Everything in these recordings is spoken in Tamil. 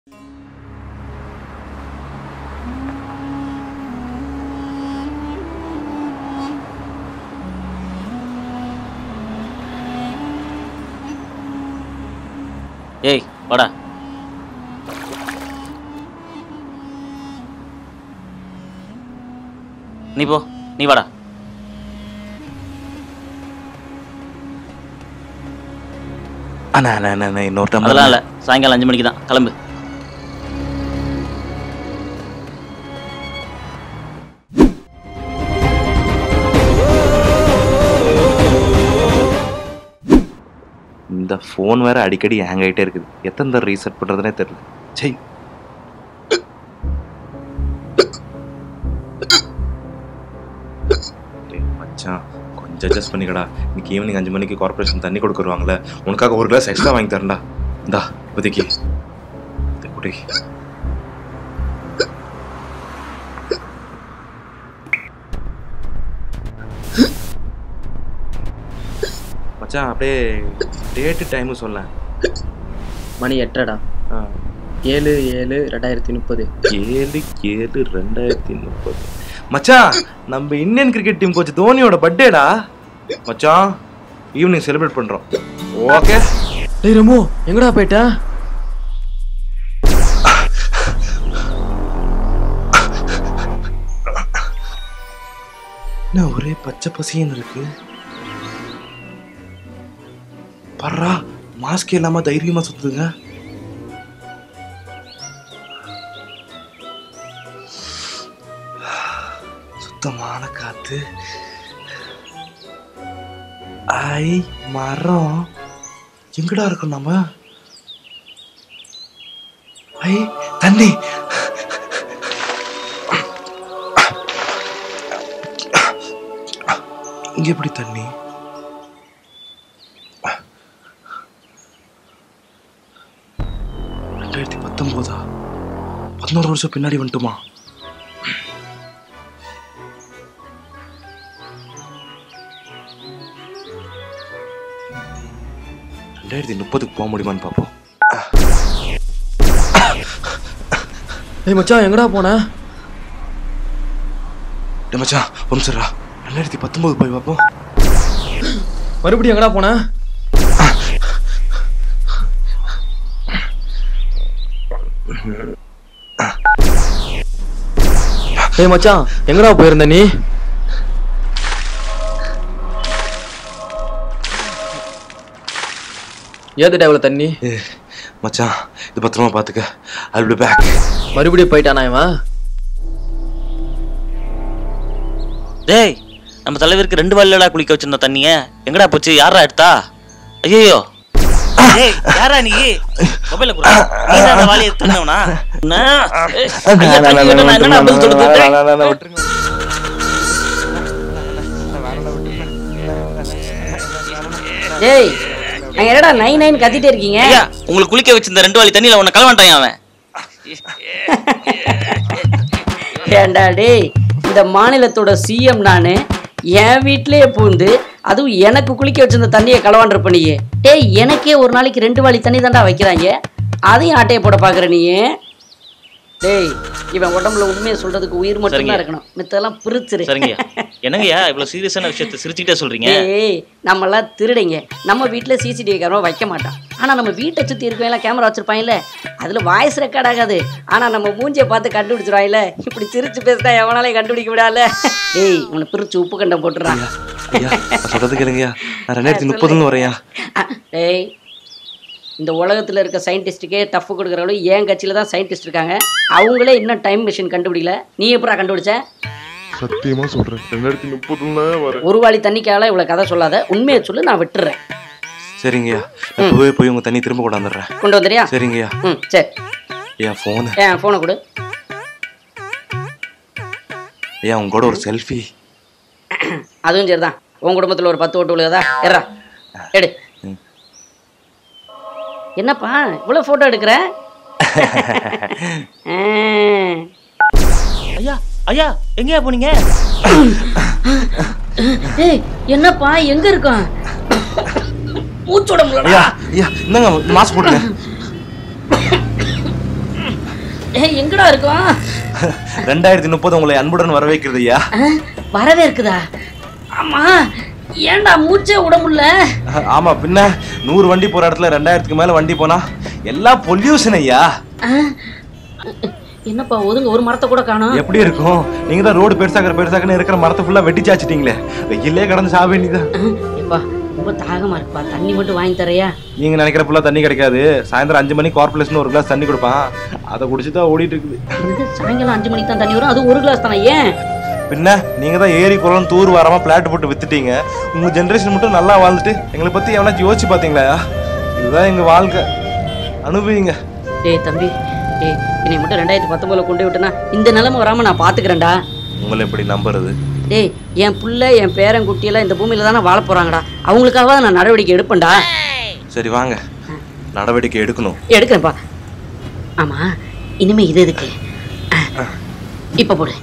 ஏய் வாடா நீ போ நீ வாடா அண்ணா அண்ணா அண்ணா, அண்ணா இன்னொரு டம்ளர் அதெல்லாம் இல்லை சாயங்காலம் அஞ்சு மணிக்கு தான் கிளம்பு இந்த ஃபோன் வேற அடிக்கடி ஹேங் ஆகிட்டே இருக்குது எத்தனை தடவை ரீசெட் பண்ணுறதுனே தெரியல சை டேய் மச்சான் கொஞ்சம் அட்ஜஸ்ட் பண்ணிக்கடா இன்னைக்கு ஈவினிங் அஞ்சு மணிக்கு கார்பரேஷன் தண்ணி கொடுக்க வருவாங்கல்ல உனக்காக ஒரு கிளாஸ் எக்ஸ்ட்ரா வாங்கி தரேன்டா இந்தா இப்போதைக்கு இதை குடி மச்சான் அப்படியே டேட்டு டைமு சொல்ல மணி எட்டடா ஏழு ஏழு ரெண்டாயிரத்தி முப்பது ஏழு ஏழு ரெண்டாயிரத்தி முப்பது மச்சான் நம்ம இந்தியன் கிரிக்கெட் டீம் கோச் தோனியோட பர்த்டேடா மச்சான் ஈவினிங் செலிப்ரேட் பண்றோம் ஓகே டேய் ரமு எங்கடா போயிட்ட என்ன ஒரே பச்சை பசின்னு இருக்கு பர்றா மாஸ்க் இல்லாம தைரியமா சுத்துதுங்க சுத்தமான காத்து ஐ மரம் எங்கடா இருக்கோம் நம்ம ஐ தண்ணி இங்க எப்படி தண்ணி ரெண்டாயிரத்தி பத்தொன்பதா பதினோரு வருஷம் பின்னாடி வந்துட்டுமா ரெண்டாயிரத்தி முப்பதுக்கு போக முடியுமான்னு பார்ப்போம் டேய் மச்சான் எங்கடா போன டேய் மச்சான் ஒரு நிமிஷம்டா ரெண்டாயிரத்தி பத்தொன்பது போய் பார்ப்போம் மறுபடியும் எங்கடா போன டேய் மச்சான் எங்கடா போயிருந்த நீ ஏதுடா இவ்வளவு தண்ணி ஏ மச்சான் இது பத்திரமா பார்த்துக்க I'll be பேக் மறுபடியும் போயிட்டானா இவன் டேய் நம்ம தலைவருக்கு ரெண்டு வாலிலடா குளிக்க வச்சிருந்த தண்ணிய எங்கடா போச்சு யாரா எடுத்தா ஐயோ ஏய் யாரா நீ மொபைல குடு நீ தான் அந்த வாலியை எடுத்துனவனா என்னடா பதில் சொல்றது டேய் அங்க என்னடா நைன் நைன் கத்திட்டே இருக்கீங்க ஐயா உங்களுக்கு குளிக்க வச்சிருந்த ரெண்டு வாலி தண்ணியில உன்னை கலவான்ட்டான் அவன் ஏண்டா டேய் இந்த மாநிலத்தோட சிஎம் நானு என் வீட்லயே பூந்து அதுவும் எனக்கு குளிக்க வச்சிருந்த தண்ணியை களவாண்டுற பண்ணியே டேய் எனக்கே ஒரு நாளைக்கு ரெண்டு வாளி தண்ணி தாண்டா வைக்கிறாங்க அதையும் ஆட்டையை போட பாக்குற நீ டேய் இவன் உடம்புல உண்மையை சொல்றதுக்கு உயிர் மட்டும் சரிங்க. தான் இருக்கணும் மித்தெல்லாம் பிரிச்சிரு சரிங்கய்யா என்னங்கய்யா இவ்வளவு சீரியஸான விஷயத்தை சிரிச்சுக்கிட்டே சொல்றீங்க ஏய் நம்மலாம் திருடைங்க நம்ம வீட்டில் சிசிடிவி கேமரா வைக்க மாட்டோம் ஆனால் நம்ம வீட்டை சுற்றி இருக்கவங்களாம் கேமரா வச்சிருப்பாங்கல்ல அதில் வாய்ஸ் ரெக்கார்ட் ஆகாது ஆனால் நம்ம மூஞ்சியை பார்த்து கண்டுபிடிச்சிருவாங்கல்ல இப்படி சிரிச்சு பேசினா எவனாலையும் கண்டுபிடிக்க விடால ஏய் உன்னை பிரிச்சு உப்பு கண்டம் போட்டுறான் ஐயா நான் சொல்றது கேளுங்கய்யா நான் ரெண்டாயிரத்தி முப்பதுன்னு வரையா டேய் இந்த உலகத்தில் இருக்க சயின்டிஸ்ட்டுக்கே டஃப் கொடுக்குறவங்களும் என் கட்சியில் தான் சயின்டிஸ்ட் இருக்காங்க அவங்களே இன்னும் டைம் மிஷின் கண்டுபிடிக்கல நீ எப்படா கண்டுபிடிச்ச சத்தியமா சொல்றேன் ரெண்டாயிரத்தி முப்பதுல வரேன் ஒரு வாளி தண்ணிக்கால இவ்வளோ கதை சொல்லாத உண்மையை சொல்லு நான் விட்டுறேன் சரிங்கய்யா நான் இப்போவே போய் உங்க தண்ணி திரும்ப கொண்டாந்துடுறேன் கொண்டு வந்துறியா சரிங்கய்யா ம் சரி ஐயா ஃபோனு ஏன் ஃபோனை கொடு ஐயா உங்க கூட ஒரு செல்ஃபி அதுவும் சரிதான் உன் குடும்பத்தில் ஒரு பத்து ஓட்டு விழுகுதா எறா எடு என்னப்பா இவ்வளோ ஃபோட்டோ எடுக்கிற ஆ. ஐயா ஐயா எங்கயா போனீங்க ஏய் என்னப்பா எங்க இருக்கான் மூச்சோட முடியல ஐயா ஐயா இந்தாங்க மாஸ்க் போட்டுங்க ஏய், எங்கடா இருக்கோம் ரெண்டாயிரத்தி முப்பது உங்களை அன்புடன் வரவேற்கிறது ஐயா ஆ, வரவே இருக்குதா ஆமா ஏன்டா மூச்சே விட முடியல ஆமா பின்ன நூறு வண்டி போற இடத்துல ரெண்டாயிரத்துக்கு மேல வண்டி போனா எல்லாம் பொல்யூஷன் ஐயா ஆ, என்னப்பா ஒதுங்க ஒரு மரத்தை கூட காணோம் எப்படி இருக்கும் நீங்க தான் ரோடு பெருசாக்கிற பெருசாக்கன்னு இருக்கிற மரத்தை ஃபுல்லா வெட்டி சாச்சிட்டீங்களே வெயிலே கடந்து சாக வேண்டியதான் எப்பா ரொம்ப தாகமா இருக்குப்பா தண்ணி மட்டும் வாங்கி தரையா நீங்க நினைக்கிற ஃபுல்லா தண்ணி கிடைக்காது சாயந்தரம் அஞ்சு மணிக்கு கார்பரேஷன் ஒரு கிளாஸ் தண்ணி கொடுப்பான் அதை குடிச்சு தான் ஓடிட்டு இருக்குது என்னது சாயங்காலம் அஞ்சு மணிக்கு தான் தண்ணி வரும் அது ஒரு கிளாஸ் தானே ஏன் பின்ன நீங்க தான் ஏரி குளம் தூர் வாரமா பிளாட் போட்டு வித்துட்டீங்க உங்க ஜெனரேஷன் மட்டும் நல்லா வாழ்ந்துட்டு எங்களை பத்தி எவனாச்சும் யோசிச்சு பாத்தீங்களா இதுதான் எங்க வாழ்க்கை அனுபவிங்க டேய் தம்பி டேய் என்னை மட்டும் ரெண்டாயிரத்தி பத்தொன்பதுல கொண்டு விட்டனா இந்த நிலைமை வராம நான் பாத்துக்கிறேன்டா உங்களை எப்படி நம்புறது டேய் என் புள்ள என் பேரன் குட்டியெல்லாம் இந்த பூமியில தானே வாழ போறாங்கடா அவங்களுக்காக நான் நடவடிக்கை எடுப்பேன்டா சரி வாங்க நடவடிக்கை எடுக்கணும் எடுக்கிறேன்ப்பா ஆமா இனிமே இது எதுக்கு ஆ, இப்ப போடு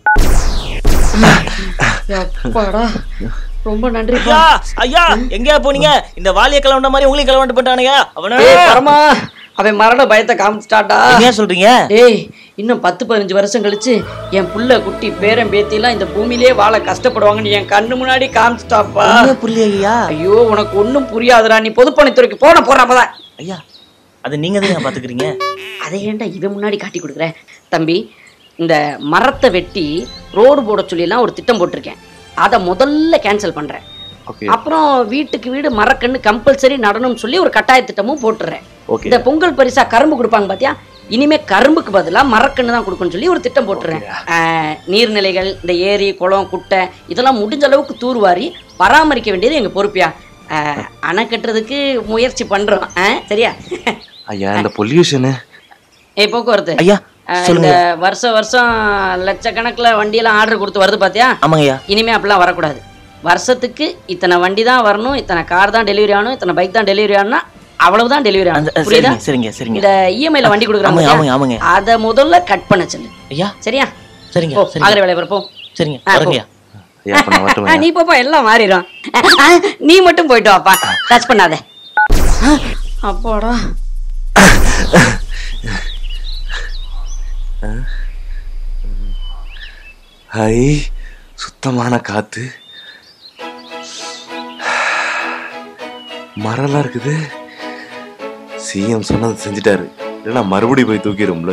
அப்பாடா ரொம்ப நன்றிப்பா ஐயா ஐயா எங்கயா போனீங்க இந்த வாலிய கிளவண்ட மாதிரி உங்களையும் கிளவண்டு பண்ணிட்டானுங்க அவன ஏய் பரமா அவன் மரண பயத்தை காமிச்சிட்டாடா என்ன சொல்றீங்க டேய் இன்னும் பத்து பதினஞ்சு வருஷம் கழிச்சு என் புள்ள குட்டி பேரன் பேத்திலாம் இந்த பூமியிலே வாழ கஷ்டப்படுவாங்கன்னு என் கண்ணு முன்னாடி காமிச்சிட்டாப்பா புரியலையா ஐயோ உனக்கு ஒண்ணும் புரியாதுடா நீ பொதுப்பணித்துறைக்கு போன போறாமதான் ஐயா அது நீங்க தான் பாத்துக்கிறீங்க அதை ஏன்டா இவன் முன்னாடி காட்டி கொடுக்குற தம்பி இந்த மரத்தை வெட்டி ரோடு போட சொல்லிலாம் ஒரு திட்டம் போட்டிருக்கேன் அதை முதல்ல கேன்சல் பண்றேன் ஓகே அப்புறம் வீட்டுக்கு வீடு மரக்கன்று கம்பல்சரி நடணும்னு சொல்லி ஒரு கட்டாய திட்டமும் போட்டுறேன் ஓகே இந்த பொங்கல் பரிசா கரும்பு கொடுப்பாங்க பாத்தியா இனிமே கரும்புக்கு பதிலா மரக்கன்று தான் கொடுக்கணும்னு சொல்லி ஒரு திட்டம் போட்டுறேன் ஆஹ், நீர்நிலைகள் இந்த ஏரி குளம் குட்டை இதெல்லாம் முடிஞ்ச அளவுக்கு தூர்வாரி பராமரிக்க வேண்டியது எங்க பொறுப்பியா ஆஹ், அணை கட்டுறதுக்கு முயற்சி பண்றோம் ஆஹ், சரியா ஐயா இந்த பொல்யூஷனு ஏய் போக்குவரத்து ஐயா ஆஹ், இந்த சொல்லுங்க வருஷம் வருஷம் லட்சக்கணக்குல வண்டியெல்லாம் ஆர்டர் கொடுத்து வருது பாத்தியா ஆமாங்க ஐயா இனிமே அப்படிலாம் வரக்கூடாது வருஷத்துக்கு இத்தனை வண்டி தான் வரணும் இத்தனை கார் தான் டெலிவரி ஆகணும் இத்தனை பைக் தான் டெலிவரி ஆகணும்னா அவ்வளவுதான் டெலிவரி அந்த ஆகணும் புரியுதா சரிங்க சரிங்க சரிங்க இந்த இஎம்ஐல வண்டி ஆமாங்க கொடுக்குறாங்க ஆமாங்க ஆமாங்க அதை முதல்ல கட் பண்ண சொல்லு ஐயா சரியா சரிங்க போ சரிங்க ஆகிற வேலையை பாரு, போ சரிங்க ஆ, வரங்க ஐயா ஐயா அப்ப நான் ஆ, வரட்டுமா நீ போப்பா எல்லாம் மாறிடும் ஆ, நீ மட்டும் போயிட்டு வாப்பா டச் பண்ணாத ஆ, அப்பாடா ஹை சுத்தமான காத்து மரம்லாம் இருக்குது சிஎம் சொன்னது செஞ்சுட்டாரு இல்லைன்னா மறுபடியும் போய் தூக்கிடும்ல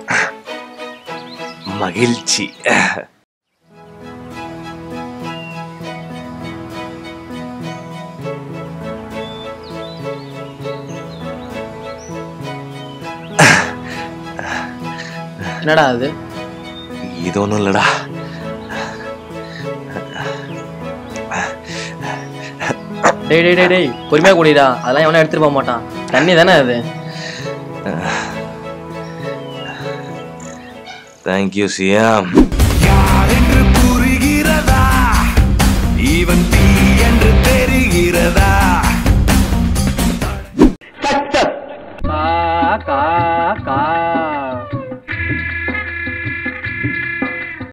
மகிழ்ச்சி என்னடா அது இது ஒன்றும் இல்லடா டேய் டேய் டேய் டேய் பொறுமையா குடிடா அதெல்லாம் எவனும் எடுத்துட்டு போக மாட்டான் தண்ணி தானே அது தேங்க்யூ சிஎம் என்று புரிகிறதா இவன் தீ என்று தெரிகிறதா